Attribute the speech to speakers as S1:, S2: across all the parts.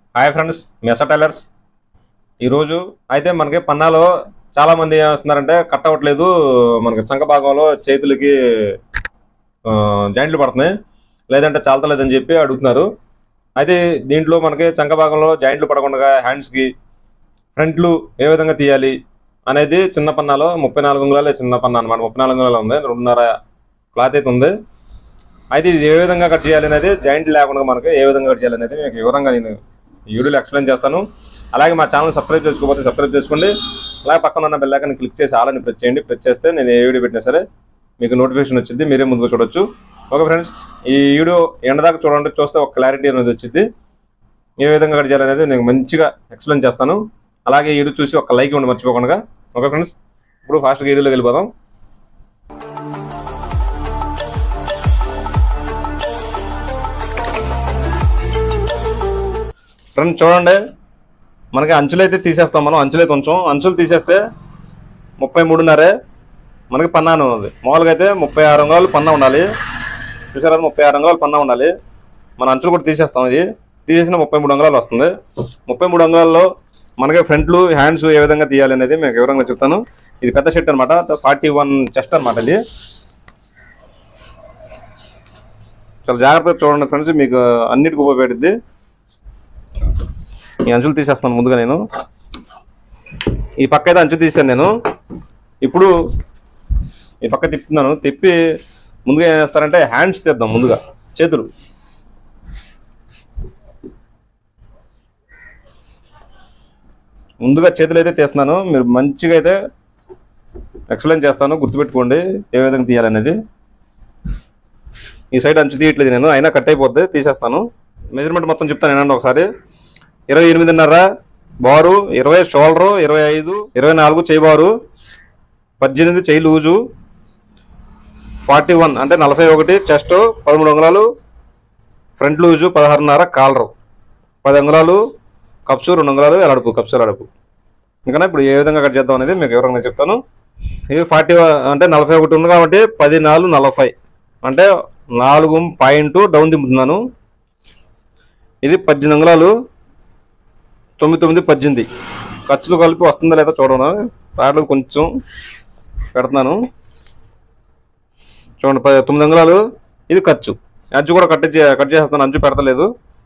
S1: hi friends మెస tailors ఈరోజు అయితే మనకి పన్నాలో చాలా మంది ఏం చేస్తున్నారంటే కట్ అవ్వట్లేదు మనకి చంక భాగంలో చేతులకి ఆ, జాయింట్లు పడుతున్నాయి లేదంటే చాలతలేదని చెప్పి అడుగుతున్నారు అయితే దీంట్లో మనకి చంక భాగంలో జాయింట్లు పడకుండా హ్యాండ్స్కి ఫ్రంట్లు ఏ విధంగా తీయాలి అనేది చిన్న పన్నాలో ముప్పై నాలుగు అంగుళాలే చిన్న పన్నా అనమాట ముప్పై నాలుగు అంగుళాలు ఉంది రెండున్నర క్లాత్ అయితే ఉంది అయితే ఇది ఏ విధంగా కట్ చేయాలి అనేది జాయింట్ లేకుండా మనకి ఏ విధంగా కట్ చేయాలి అనేది మీకు వివరంగా నేను ఈ వీడియోలో ఎక్స్ప్లెయిన్ చేస్తాను అలాగే మా ఛానల్ సబ్స్క్రైబ్ చేసుకోకపోతే సబ్స్క్రైబ్ చేసుకోండి అలాగే పక్కన ఉన్న బెల్ ఐకాన్ క్లిక్ చేసి ఆలని ప్రెస్ చేయండి ప్రెస్ చేస్తే నేను ఏ వీడియో పెట్టినా సరే మీకు నోటిఫికేషన్ వచ్చింది మీరే ముందుగా చూడొచ్చు ఓకే ఫ్రెండ్స్ ఈ వీడియో ఎండ దాకా చూడండి చూస్తే ఒక క్లారిటీ అనేది వచ్చింది ఏ విధంగా కట్ చేయాలనేది నేను మంచిగా ఎక్స్ప్లెయిన్ చేస్తాను అలాగే ఈ వీడియో చూసి ఒక లైక్ ఇవ్వండి మర్చిపోకుండా ఓకే ఫ్రెండ్స్ ఇప్పుడు ఫాస్ట్గా వీడియోలోకి వెళ్ళిపోదాం ఫ్రెండ్ చూడండి మనకి అంచులు అయితే తీసేస్తాం మనం అంచులు అయితే ఉంచాం అంచులు తీసేస్తే ముప్పై మూడున్నరే మనకి పన్నాను ఉంది మామూలుగా అయితే ముప్పై ఆరు అంగాలు పన్నా ఉండాలి చూసారా ముప్పై ఆరు అంగాలు పన్నా ఉండాలి మన అంచులు కూడా తీసేస్తాం ఇది తీసేసిన ముప్పై మూడు అంగాలు వస్తుంది ముప్పై మూడు అంగాల్లో మనకి ఫ్రంట్లు హ్యాండ్స్ ఏ విధంగా తీయాలి అనేది మీకు వివరంగా చెప్తాను ఇది పెద్ద షర్ట్ అనమాట ఫార్టీ వన్ చెస్ట్ అనమాట ఇది చాలా జాగ్రత్తగా చూడండి ఫ్రెండ్స్ మీకు అన్నిటికీ ఉపయోగపడుద్ది ఈ అంచులు తీసేస్తాను ముందుగా నేను ఈ పక్క అయితే అంచు తీసాను నేను ఇప్పుడు ఈ పక్క తిప్పుతున్నాను తిప్పి ముందుగా ఏం చేస్తారంటే హ్యాండ్స్ తీద్దాం ముందుగా చేతులు ముందుగా చేతులు అయితే తీస్తున్నాను మీరు మంచిగా అయితే ఎక్స్ప్లెయిన్ చేస్తాను గుర్తుపెట్టుకోండి ఏ విధంగా తీయాలనేది ఈ సైడ్ అంచు తీయట్లేదు నేను అయినా కట్ అయిపోద్ది తీసేస్తాను మెజర్మెంట్ మొత్తం చెప్తాను ఏనండి ఒకసారి ఇరవై ఎనిమిదిన్నర బారు ఇరవై షోల్డరు ఇరవై ఐదు ఇరవై నాలుగు చేయి బారు పద్దెనిమిది చేయి లూజు ఫార్టీ వన్ అంటే నలభై ఒకటి చెస్ట్ పదమూడు అంగుళాలు ఫ్రంట్ లూజు పదహారున్నర కాలరు పది అంగుళాలు కప్సు రెండు అంగుళాలు ఎలడుపు కప్సు ఎలడుపు ఇంకా ఇప్పుడు ఏ విధంగా కట్ చేద్దాం అనేది మీకు వివరంగా చెప్తాను ఇది ఫార్టీ అంటే నలభై ఒకటి ఉంది కాబట్టి పది నాలుగు నలభై అంటే నాలుగు పాయింట్ డౌన్ దింపుతున్నాను ఇది పద్దెనిమిది అంగుళాలు తొమ్మిది తొమ్మిది పద్దెనిమిది ఖర్చులు కలిపి వస్తుందా లేదా చూడను దాంట్లో కొంచెం పెడుతున్నాను చూడండి ప- తొమ్మిది అంగుళాలు ఇది ఖర్చు అంచు కూడా కట్ చే కట్ చేస్తాను అంచు పెడతలేదు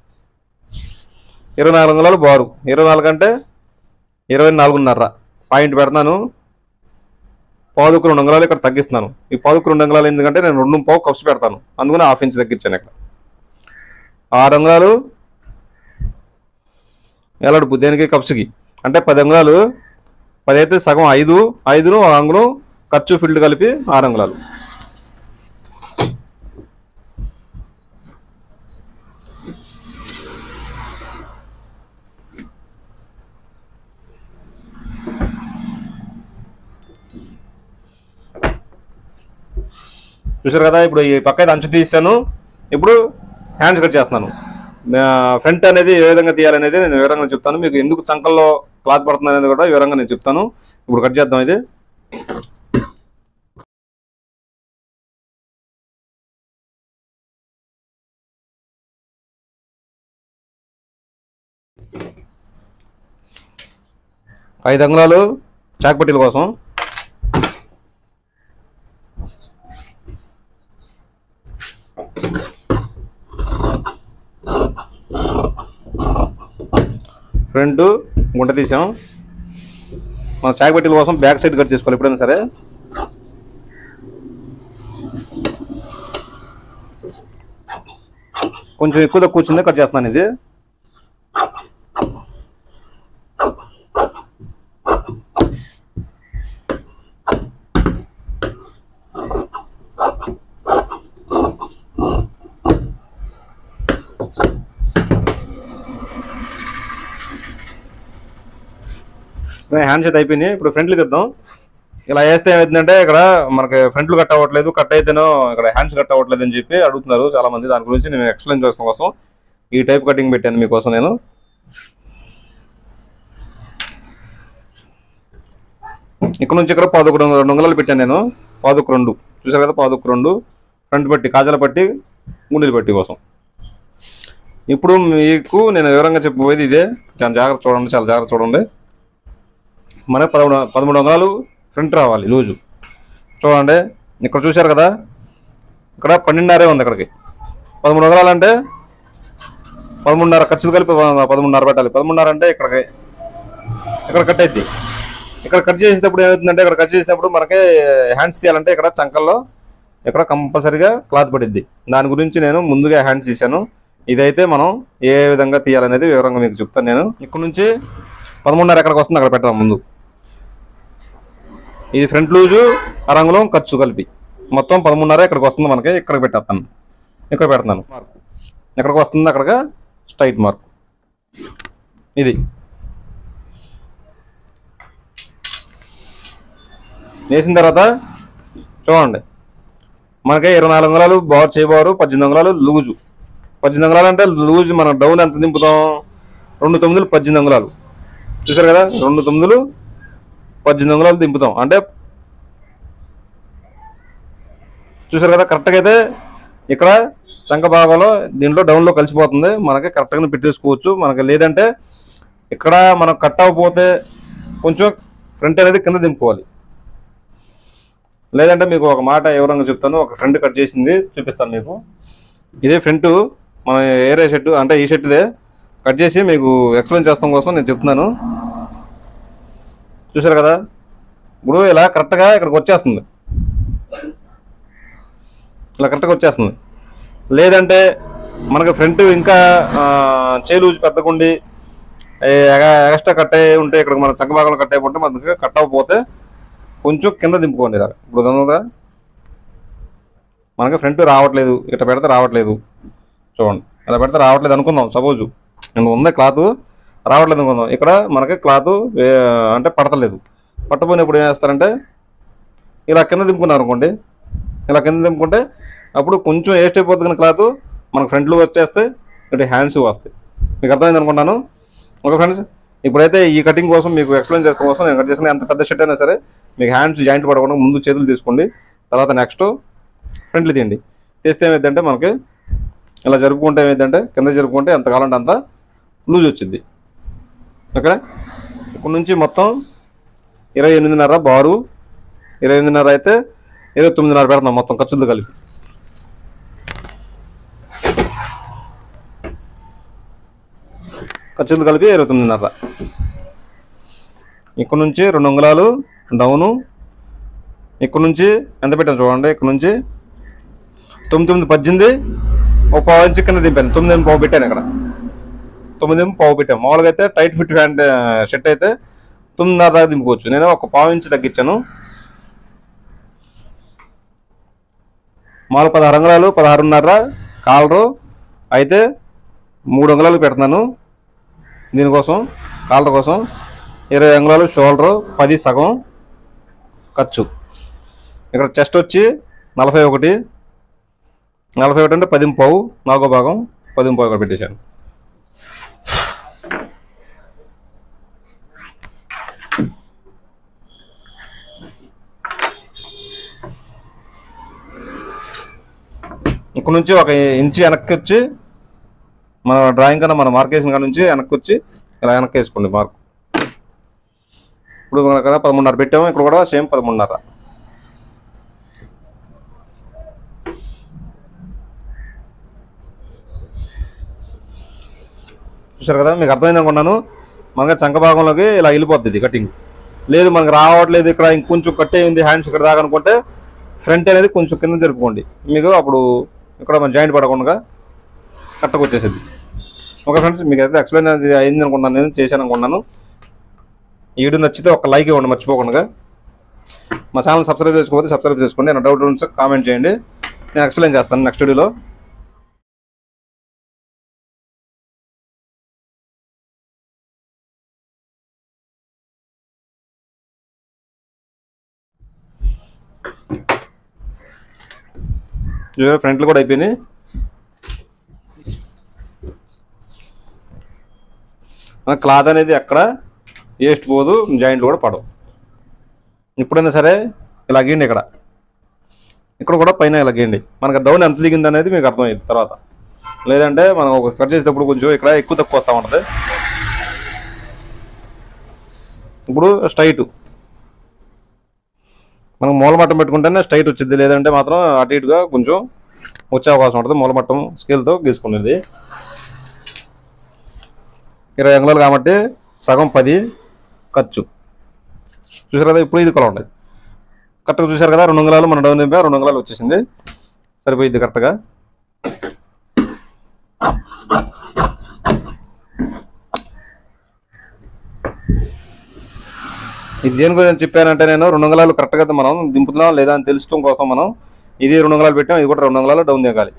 S1: ఇరవై నాలుగు అంగుళాలు బారు ఇరవై నాలుగు అంటే ఇరవై నాలుగున్నర పాయింట్ పెడతాను పావుకు రెండు అంగుళాలు ఇక్కడ తగ్గిస్తున్నాను ఈ పావుకు రెండు అంగుళాలు ఎందుకంటే నేను రెండు పావు కప్స్ పెడతాను అందుకని హాఫ్ ఇంచ్ తగ్గించాను ఇక్కడ ఆరు అంగుళాలు ఎలాడుపు దేనికి కప్స్కి అంటే పది అంగుళాలు పది అయితే సగం ఐదు ఐదును ఒక అంగుళం ఖర్చు ఫీల్డ్ కలిపి ఆరు అంగుళాలు చూసారు కదా ఇప్పుడు ఈ పక్క అయితే అంచు తీసాను ఇప్పుడు హ్యాండ్స్ కట్ చేస్తున్నాను ఫ్రంట్ అనేది ఏ విధంగా తీయాలనేది నేను వివరంగా చెప్తాను మీకు ఎందుకు చంకల్లో క్లాత్ పడుతుంది అనేది కూడా వివరంగా నేను చెప్తాను ఇప్పుడు కట్ చేద్దాం ఇది ఐదు అంగుళాలు చాక్పట్టీల కోసం ఫ్రంట్ గుంట తీసాం మన చాయ్ పట్టీల కోసం బ్యాక్ సైడ్ కట్ చేసుకోవాలి ఎప్పుడైనా సరే కొంచెం ఎక్కువ తక్కువ వచ్చిందే కట్ చేస్తున్నాను ఇది హ్యాండ్స్ అయితే అయిపోయినాయి ఇప్పుడు ఫ్రంట్లు తెద్దాం ఇలా వేస్తే ఏమైందంటే ఇక్కడ మనకి ఫ్రంట్లు కట్ అవ్వట్లేదు కట్ అయితేనో ఇక్కడ హ్యాండ్స్ కట్ అవ్వట్లేదు అని చెప్పి అడుగుతున్నారు చాలా మంది దాని గురించి నేను ఎక్స్ప్లెయిన్ చేసిన కోసం ఈ టైప్ కటింగ్ పెట్టాను మీకోసం నేను ఇక్కడ నుంచి ఇక్కడ పాదొక రెండు రెండు వందలు పెట్టాను నేను పాదొక రెండు చూసారు కదా పాదొక రెండు ఫ్రంట్ పట్టి కాజల పట్టి గుండెల పట్టి కోసం ఇప్పుడు మీకు నేను వివరంగా చెప్పబోయేది ఇదే చాలా జాగ్రత్త చూడండి చాలా జాగ్రత్త చూడండి మనకి పదమూడు పదమూడు వందలు ఫ్రంట్ రావాలి లూజు చూడండి ఇక్కడ చూశారు కదా ఇక్కడ పన్నెండున్నరే ఉంది ఇక్కడికి పదమూడు వందలు అంటే పదమూడున్నర ఖర్చు కలిపి ప- పదమూడున్నర పెట్టాలి పదమూడున్నర అంటే ఇక్కడికి ఇక్కడ కట్ అయింది ఇక్కడ కట్ చేసేటప్పుడు ఏమవుతుందంటే ఇక్కడ కట్ చేసినప్పుడు మనకి హ్యాండ్స్ తీయాలంటే ఇక్కడ చంకల్లో ఇక్కడ కంపల్సరీగా క్లాత్ పడిద్ది దాని గురించి నేను ముందుగా హ్యాండ్స్ తీసాను ఇదైతే మనం ఏ విధంగా తీయాలనేది వివరంగా మీకు చెప్తాను నేను ఇక్కడ నుంచి పదమూడున్నర ఎక్కడికి వస్తుంది అక్కడ పెట్టాం ముందు ఇది ఫ్రంట్ లూజు అరంగులం ఖర్చు కలిపి మొత్తం పదమూడున్నర ఇక్కడికి వస్తుంది మనకి ఇక్కడికి పెట్టేస్తాను ఇక్కడ పెడుతున్నాను ఎక్కడికి వస్తుంది అక్కడికి స్ట్రైట్ మార్క్ ఇది వేసిన తర్వాత చూడండి మనకి ఇరవై నాలుగు అంగుళాలు బార్ చేయబారు పద్దెనిమిది అంగుళాలు లూజు పద్దెనిమిది అంగుళాలు అంటే లూజు మనం డౌన్ ఎంత దింపుతాం రెండు తొమ్మిదిలు పద్దెనిమిది అంగుళాలు చూసారు కదా రెండు తొమ్మిదిలు పద్దెనిమిది అంగుళాలు దింపుతాం అంటే చూసారు కదా కరెక్ట్గా అయితే ఇక్కడ చంక భాగంలో దీంట్లో డౌన్లో కలిసిపోతుంది మనకి కరెక్ట్గా పెట్టేసుకోవచ్చు మనకి లేదంటే ఇక్కడ మనం కట్ అవ్వకపోతే కొంచెం ఫ్రంట్ అనేది కింద దింపుకోవాలి లేదంటే మీకు ఒక మాట వివరంగా చెప్తాను ఒక ఫ్రంట్ కట్ చేసింది చూపిస్తాను మీకు ఇదే ఫ్రంట్ మన ఏరే షర్ట్ అంటే ఈ షర్ట్దే కట్ చేసి మీకు ఎక్స్ప్లెయిన్ చేస్తాం కోసం నేను చెప్తున్నాను చూసారు కదా ఇప్పుడు ఇలా కరెక్ట్గా ఇక్కడికి వచ్చేస్తుంది ఇలా కరెక్ట్గా వచ్చేస్తుంది లేదంటే మనకి ఫ్రంట్ ఇంకా చేలూజు పెద్దగుండి ఎక్స్ట్రా కట్ అయ్యి ఉంటే ఇక్కడ మన చక్క భాగంలో కట్ అయిపోతే మనకి కట్ అవ్వకపోతే కొంచెం కింద దింపుకోండి ఇలా ఇప్పుడు కదా మనకి ఫ్రంట్ రావట్లేదు ఇట్లా పెడితే రావట్లేదు చూడండి ఇలా పెడితే రావట్లేదు అనుకుందాం సపోజు నేను ఉంది క్లాత్ రావట్లేదు అనుకుందాం ఇక్కడ మనకి క్లాత్ అంటే పడతలేదు పట్టపోయినప్పుడు ఏం చేస్తారంటే ఇలా కింద దింపుకున్నారు అనుకోండి ఇలా కింద దింపుకుంటే అప్పుడు కొంచెం వేస్ట్ అయిపోతుంది క్లాత్ మనకు ఫ్రంట్లు వచ్చేస్తే ఇటు హ్యాండ్స్ వస్తాయి మీకు అర్థమైంది అనుకుంటాను ఓకే ఫ్రెండ్స్ ఇప్పుడైతే ఈ కటింగ్ కోసం మీకు ఎక్స్ప్లెయిన్ చేసిన కోసం నేను కట్ చేసిన ఎంత పెద్ద షర్ట్ అయినా సరే మీకు హ్యాండ్స్ జాయింట్ పడకుండా ముందు చేతులు తీసుకోండి తర్వాత నెక్స్ట్ ఫ్రంట్లు తీయండి తీస్తే ఏమైందంటే మనకి ఇలా జరుపుకుంటే ఏమైందంటే కింద జరుపుకుంటే ఎంత కావాలంటే అంత లూజ్ వచ్చింది ఓకే ఇక్కడ నుంచి మొత్తం ఇరవై ఎనిమిదిన్నర బారు ఇరవై ఎనిమిదిన్నర అయితే ఇరవై తొమ్మిదిన్నర పెడతాం మొత్తం ఖర్చులు కలిపి ఖర్చులు కలిపి ఇరవై తొమ్మిదిన్నర ఇక్కడ నుంచి రెండు అంగుళాలు డౌను ఇక్కడ నుంచి ఎంత పెట్టాను చూడండి ఇక్కడ నుంచి తొమ్మిది తొమ్మిది పద్దెనిమిది ఒక పావు ఇంచు కింద దింపాను తొమ్మిది ఎనిమిది పావు పెట్టాను ఇక్కడ తొమ్మిది ఎనిమిది పావు పెట్టాను మామూలుగా అయితే టైట్ ఫిట్ ప్యాంట్ షర్ట్ అయితే తొమ్మిదిన్నర దాకా దింపుకోవచ్చు నేను ఒక పావు ఇంచు తగ్గించాను మామూలు పదహారు అంగుళాలు పదహారున్నర కాలరు అయితే మూడు అంగుళాలు పెడుతున్నాను దీనికోసం కాలర్ కోసం ఇరవై అంగుళాలు షోల్డర్ పది సగం ఖర్చు ఇక్కడ చెస్ట్ వచ్చి నలభై ఒకటి నలభై ఒకటి అంటే పది పావు నాలుగో భాగం పది పావు ఇక్కడ పెట్టేశాను ఇక్కడ నుంచి ఒక ఇంచి వెనక్కి వచ్చి మన డ్రాయింగ్ కన్నా మన మార్క్ వేసిన కాడ నుంచి వెనక్కి వచ్చి ఇలా వెనక్కి వేసుకోండి మార్క్ ఇప్పుడు మన కదా పదమూడున్నర పెట్టాము ఇక్కడ కూడా సేమ్ పదమూడున్నర చూసారు కదా మీకు అర్థమైంది అనుకున్నాను మనకి చంక భాగంలోకి ఇలా వెళ్ళిపోద్ది ఇది కటింగ్ లేదు మనకి రావట్లేదు ఇక్కడ ఇంకొంచెం కట్టేయింది హ్యాండ్స్ ఇక్కడ దాకా అనుకుంటే ఫ్రంట్ అనేది కొంచెం కింద జరుపుకోండి మీకు అప్పుడు ఇక్కడ మన జాయింట్ పడకుండా కట్టకు వచ్చేసింది ఓకే ఫ్రెండ్స్ మీకు అయితే ఎక్స్ప్లెయిన్ అయింది అనుకున్నాను నేను చేశాను అనుకున్నాను ఈ వీడియో నచ్చితే ఒక లైక్ ఇవ్వండి మర్చిపోకుండా మా ఛానల్ సబ్స్క్రైబ్ చేసుకోకపోతే సబ్స్క్రైబ్ చేసుకోండి ఏమైనా డౌట్ ఉంటే కామెంట్ చేయండి నేను ఎక్స్ప్లెయిన్ చేస్తాను నెక్స్ట్ వీడియోలో చూసారా ఫ్రంట్లు కూడా అయిపోయినాయి క్లాత్ అనేది ఎక్కడ వేస్ట్ పోదు జాయింట్లు కూడా పడవు ఎప్పుడైనా సరే ఇలా గీయండి ఇక్కడ ఇక్కడ కూడా పైన ఇలా గీయండి మనకు డౌన్ ఎంత దిగింది అనేది మీకు అర్థమైంది తర్వాత లేదంటే మనం ఒక కట్ చేసేటప్పుడు కొంచెం ఇక్కడ ఎక్కువ తక్కువ వస్తూ ఉంటుంది ఇప్పుడు స్ట్రైట్ మనం మూలమట్టం పెట్టుకుంటేనే స్ట్రైట్ వచ్చింది లేదంటే మాత్రం అటు ఇటుగా కొంచెం వచ్చే అవకాశం ఉంటుంది మూలమట్టం స్కేల్తో గీసుకునేది ఇరవై అంగుళాలు కాబట్టి సగం పది ఖర్చు చూసారు కదా ఇప్పుడు ఇది కొల ఉండదు కరెక్ట్గా చూసారు కదా రెండు అంగుళాలు మన డౌన్ దింపా రెండు అంగుళాలు వచ్చేసింది సరిపోయింది కరెక్ట్గా ఇది దేని గురించి చెప్పానంటే నేను రెండు అంగుళాలు కరెక్ట్గా మనం దింపుతున్నాం లేదా అని తెలుసుకోవడం కోసం మనం ఇది రెండు అంగుళాలు పెట్టాం ఇది కూడా రెండు అంగుళాలు డౌన్ దిగాలి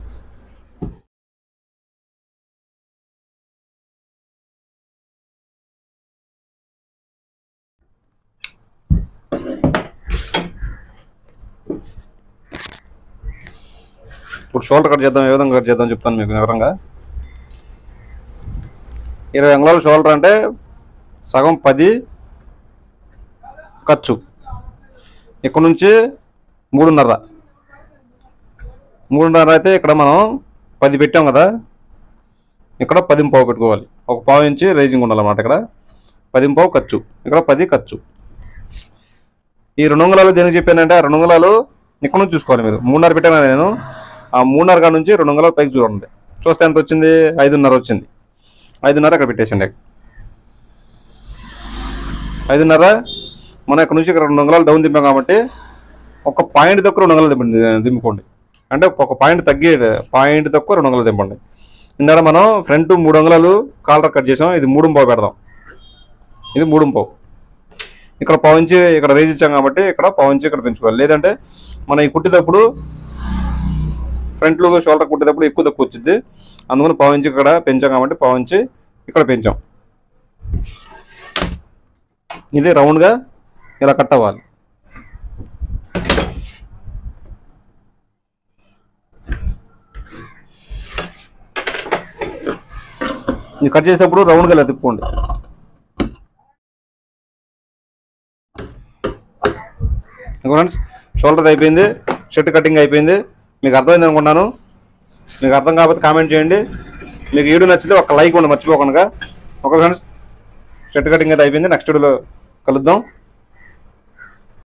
S1: ఇప్పుడు షోల్డర్ కట్ చేద్దాం ఏ విధంగా కట్ చేద్దాం చెప్తాను మీకు వివరంగా ఇరవై అంగుళాలు షోల్డర్ అంటే సగం పది ఖర్చు ఇక్కడ నుంచి మూడున్నర మూడున్నర అయితే ఇక్కడ మనం పది పెట్టాం కదా ఇక్కడ పది పావు పెట్టుకోవాలి ఒక పావు ఇంచి రైజింగ్ ఉండాలన్నమాట ఇక్కడ పది పావు ఖర్చు ఇక్కడ పది ఖర్చు ఈ రెండు అంగుళాలు దేనికి చెప్పానంటే ఆ రెండు అంగుళాలు ఇక్కడ నుంచి చూసుకోవాలి మీరు మూడున్నర పెట్టాను కదా నేను ఆ మూడున్నర కాడ నుంచి రెండు అంగుళాలు పైకి చూడండి చూస్తే ఎంత వచ్చింది ఐదున్నర వచ్చింది ఐదున్నర ఇక్కడ పెట్టేసండి ఐదున్నర మనం ఇక్కడ నుంచి ఇక్కడ రెండు అంగుళాలు డౌన్ దింపాం కాబట్టి ఒక పాయింట్ తక్కువ రెండు వందలు దింపండి దింపుకోండి అంటే ఒక పాయింట్ తగ్గి పాయింట్ తక్కువ రెండు వందలు దింపండి ఇందాక మనం ఫ్రంట్ మూడు అంగుళాలు కాలర్ కట్ చేసాం ఇది మూడు పావు పెడదాం ఇది మూడు పావు ఇక్కడ పావు ఇంచి ఇక్కడ రేజ్ ఇచ్చాం కాబట్టి ఇక్కడ పావు ఇంచి ఇక్కడ పెంచుకోవాలి లేదంటే మనం ఈ కుట్టేటప్పుడు ఫ్రంట్లో షోల్డర్ కుట్టేటప్పుడు ఎక్కువ తక్కువ వచ్చింది అందుకని పావు ఇంచి ఇక్కడ పెంచాం కాబట్టి పావు ఇంచి ఇక్కడ పెంచాం ఇది రౌండ్గా ఇలా కట్ అవ్వాలి ఇది కట్ చేసేటప్పుడు రౌండ్గా ఇలా తిప్పుకోండి ఫ్రెండ్స్ షోల్డర్ అయిపోయింది షర్ట్ కటింగ్ అయిపోయింది మీకు అర్థమైంది అనుకుంటున్నాను మీకు అర్థం కాకపోతే కామెంట్ చేయండి మీకు వీడియో నచ్చితే ఒక లైక్ ఉండి మర్చిపోకుండా ఓకే ఫ్రెండ్స్ షర్ట్ కటింగ్ అయితే అయిపోయింది నెక్స్ట్ వీడియోలో కలుద్దాం